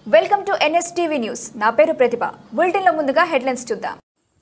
welcome to NSTV news నా పేరు ప్రతిభ బులెటిన్లో ముందుగా హెడ్లైన్స్ చూద్దాం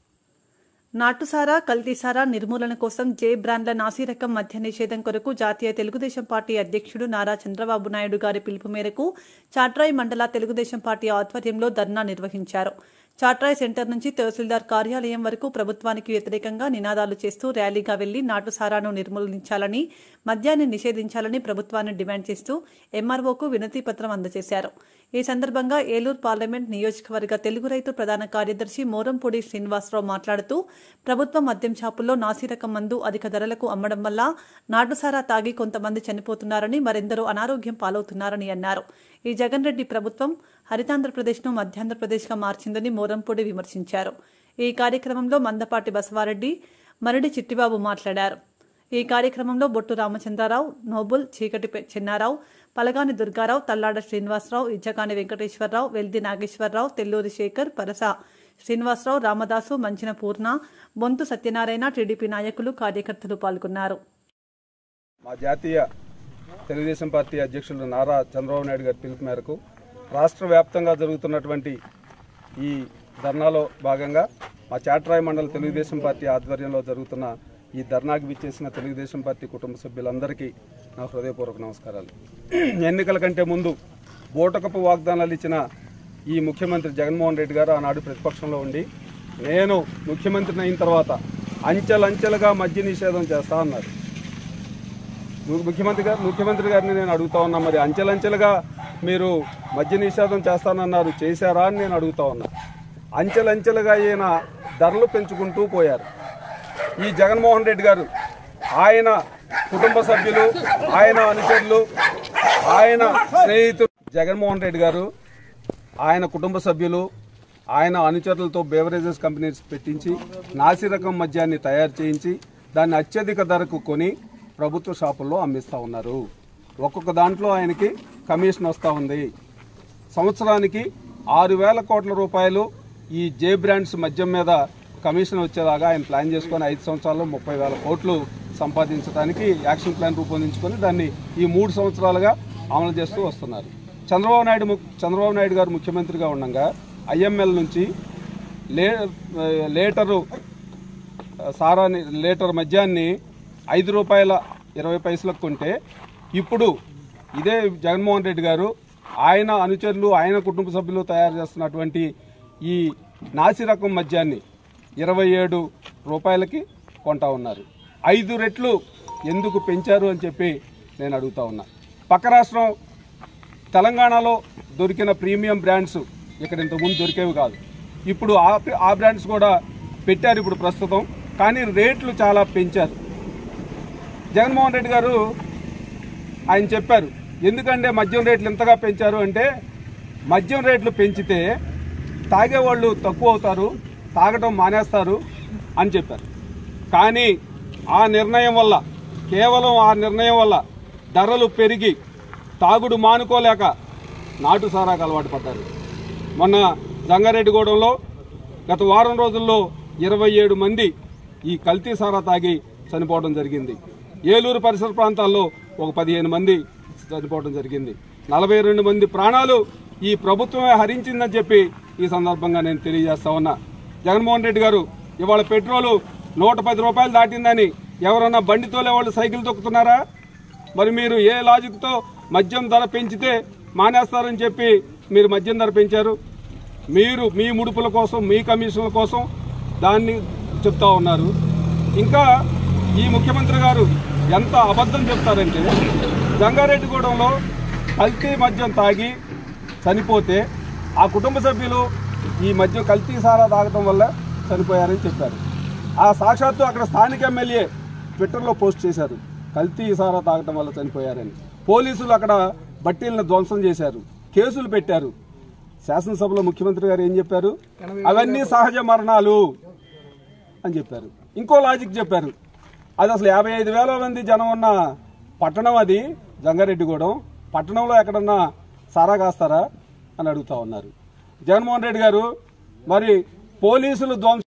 నాటుసారా కల్తీసారా నిర్మూలన కోసం జే బ్రాండ్ల నాసిరకం మద్య నిషేధం కొరకు జాతీయ తెలుగుదేశం పార్టీ అధ్యక్షుడు నారా చంద్రబాబు నాయుడు గారి పిలుపు మేరకు చాట్రాయ్ మండల తెలుగుదేశం పార్టీ ఆధ్వర్యంలో ధర్నా నిర్వహించారు చాట్రాయ్ సెంటర్ నుంచి తహసీల్దార్ కార్యాలయం వరకు ప్రభుత్వానికి వ్యతిరేకంగా నినాదాలు చేస్తూ ర్యాలీగా వెళ్లి నాటుసారాను నిర్మూలించాలని మద్యాన్ని నిషేధించాలని ప్రభుత్వాన్ని డిమాండ్ చేస్తూ ఎంఆర్ఓకు వినతి పత్రం అందజేశారు ఈ సందర్భంగా ఏలూరు పార్లమెంట్ నియోజకవర్గ తెలుగు రైతు ప్రధాన కార్యదర్శి మోరంపూడి శ్రీనివాసరావు మాట్లాడుతూ ప్రభుత్వ మద్యం షాపుల్లో నాసిరకం మందు అధిక ధరలకు అమ్మడం వల్ల నాటుసారా తాగి కొంతమంది చనిపోతున్నారని మరెందరో అనారోగ్యం పాలవుతున్నారని అన్నారు ఈ జగన్ రెడ్డి ప్రభుత్వం హరితాంధ్రప్రదేశ్ను మధ్యాంధ్రప్రదేశ్గా మార్చిందని మోరంపూడి విమర్శించారు ఈ కార్యక్రమంలో మందపాటి బసవారెడ్డి మరడి చిట్టిబాబు మాట్లాడారు ఈ కార్యక్రమంలో బొట్టు రామచంద్రారావు నోబుల్ చీకటి పె- చెన్నారావు పలగాని దుర్గారావు తల్లాడ శ్రీనివాసరావు ఇచ్చకాని వెంకటేశ్వరరావు వెల్ది నాగేశ్వరరావు తెల్లూరి శేఖర్ పరస శ్రీనివాసరావు రామదాసు మంచిన పూర్ణ బొంతు సత్యనారాయణ టీడీపీ నాయకులు కార్యకర్తలు పాల్గొన్నారు మా జాతీయ తెలుగుదేశం పార్టీ అధ్యక్షులు నారా చంద్రబాబు నాయుడు గారి పిలుపు మేరకు రాష్ట్ర వ్యాప్తంగా జరుగుతున్నటువంటి ఈ ధర్నాలో భాగంగా మా చాట్రాయ్ మండల తెలుగుదేశం పార్టీ ఆధ్వర్యంలో జరుగుతున్న ఈ ధర్నాకి విచ్చేసిన తెలుగుదేశం పార్టీ కుటుంబ సభ్యులందరికీ నా హృదయపూర్వక నమస్కారాలు ఎన్నికల కంటే ముందు బోటకపు వాగ్దానాలు ఇచ్చిన ఈ ముఖ్యమంత్రి జగన్మోహన్ రెడ్డి గారు ఆనాడు ప్రతిపక్షంలో ఉండి నేను ముఖ్యమంత్రిని అయిన తర్వాత అంచెలంచెలుగా మద్య నిషేధం చేస్తా అన్నారు ము- ముఖ్యమంత్రి గారు ముఖ్యమంత్రి గారిని నేను అడుగుతా ఉన్నా మరి అంచెలంచెలుగా మీరు మద్య నిషేధం చేస్తానన్నారు చేశారా అని నేను అడుగుతా ఉన్నా అంచెలంచెలుగా ఈయన ధరలు పెంచుకుంటూ పోయారు ఈ జగన్మోహన్ రెడ్డి గారు ఆయన కుటుంబ సభ్యులు ఆయన అనుచరులు ఆయన స్నేహితులు జగన్మోహన్ రెడ్డి గారు ఆయన కుటుంబ సభ్యులు ఆయన అనుచరులతో బేవరేజెస్ కంపెనీస్ పెట్టించి నాసిరకం మద్యాన్ని తయారు చేయించి దాన్ని అత్యధిక ధరకు కొని ప్రభుత్వ షాపుల్లో అమ్మిస్తూ ఉన్నారు ఒక్కొక్క దాంట్లో ఆయనకి కమిషన్ వస్తూ ఉంది సంవత్సరానికి ఆరు వేల కోట్ల రూపాయలు ఈ జే బ్రాండ్స్ మద్యం మీద కమిషన్ వచ్చేలాగా ఆయన ప్లాన్ చేసుకొని ఐదు సంవత్సరాల్లో ముప్పై వేల కోట్లు సంపాదించడానికి యాక్షన్ ప్లాన్ రూపొందించుకొని దాన్ని ఈ మూడు సంవత్సరాలుగా అమలు చేస్తూ వస్తున్నారు చంద్రబాబు నాయుడు ము- చంద్రబాబు నాయుడు గారు ముఖ్యమంత్రిగా ఉండగా ఐఎంఎల్ నుంచి లే లీటరు సారాని లీటర్ మద్యాన్ని ఐదు రూపాయల ఇరవై పైసలకు కొంటే ఇప్పుడు ఇదే జగన్మోహన్ రెడ్డి గారు ఆయన అనుచరులు ఆయన కుటుంబ సభ్యులు తయారు చేస్తున్నటువంటి ఈ నాసి రకం మద్యాన్ని ఇరవై ఏడు రూపాయలకి కొంటా ఉన్నారు ఐదు రెట్లు ఎందుకు పెంచారు అని చెప్పి నేను అడుగుతా ఉన్నా పక్క రాష్ట్రం తెలంగాణలో దొరికిన ప్రీమియం బ్రాండ్స్ ఇక్కడ ఇంతకుముందు దొరికేవి కాదు ఇప్పుడు ఆ ఆ బ్రాండ్స్ కూడా పెట్టారు ఇప్పుడు ప్రస్తుతం కానీ రేట్లు చాలా పెంచారు జగన్మోహన్ రెడ్డి గారు ఆయన చెప్పారు ఎందుకంటే మద్యం రేట్లు ఇంతగా పెంచారు అంటే మద్యం రేట్లు పెంచితే తాగేవాళ్ళు తక్కువ అవుతారు తాగటం మానేస్తారు అని చెప్పారు కానీ ఆ నిర్ణయం వల్ల కేవలం ఆ నిర్ణయం వల్ల ధరలు పెరిగి తాగుడు మానుకోలేక నాటు సారాకు అలవాటు పడ్డారు మొన్న జంగారెడ్డిగూడెంలో గత వారం రోజుల్లో ఇరవై ఏడు మంది ఈ కల్తీ సారా తాగి చనిపోవడం జరిగింది ఏలూరు పరిసర ప్రాంతాల్లో ఒక పదిహేను మంది చనిపోవడం జరిగింది నలభై రెండు మంది ప్రాణాలు ఈ ప్రభుత్వమే హరించిందని చెప్పి ఈ సందర్భంగా నేను తెలియజేస్తా ఉన్నా జగన్మోహన్ రెడ్డి గారు ఇవాళ పెట్రోలు నూట పది రూపాయలు దాటిందని ఎవరన్నా బండి తోలే వాళ్ళు సైకిల్ తొక్కుతున్నారా మరి మీరు ఏ లాజిక్తో మద్యం ధర పెంచితే మానేస్తారని చెప్పి మీరు మద్యం ధర పెంచారు మీరు మీ ముడుపుల కోసం మీ కమిషన్ల కోసం దాన్ని చెప్తా ఉన్నారు ఇంకా ఈ ముఖ్యమంత్రి గారు ఎంత అబద్ధం చెప్తారంటే జంగారెడ్డిగూడెంలో కల్తీ మద్యం తాగి చనిపోతే ఆ కుటుంబ సభ్యులు ఈ మద్యం కల్తీ సారా తాగటం వల్ల చనిపోయారని చెప్పారు ఆ సాక్షాత్తు అక్కడ స్థానిక ఎమ్మెల్యే ట్విట్టర్లో పోస్ట్ చేశారు కల్తీ సారా తాగటం వల్ల చనిపోయారని పోలీసులు అక్కడ బట్టీలను ధ్వంసం చేశారు కేసులు పెట్టారు శాసనసభలో ముఖ్యమంత్రి గారు ఏం చెప్పారు అవన్నీ సహజ మరణాలు అని చెప్పారు ఇంకో లాజిక్ చెప్పారు అది అసలు యాభై ఐదు వేల మంది జనం ఉన్న పట్టణం అది జంగారెడ్డిగూడెం పట్టణంలో ఎక్కడన్నా సారా కాస్తారా అని అడుగుతా ఉన్నారు జగన్మోహన్ రెడ్డి గారు మరి పోలీసులు ధ్వంసం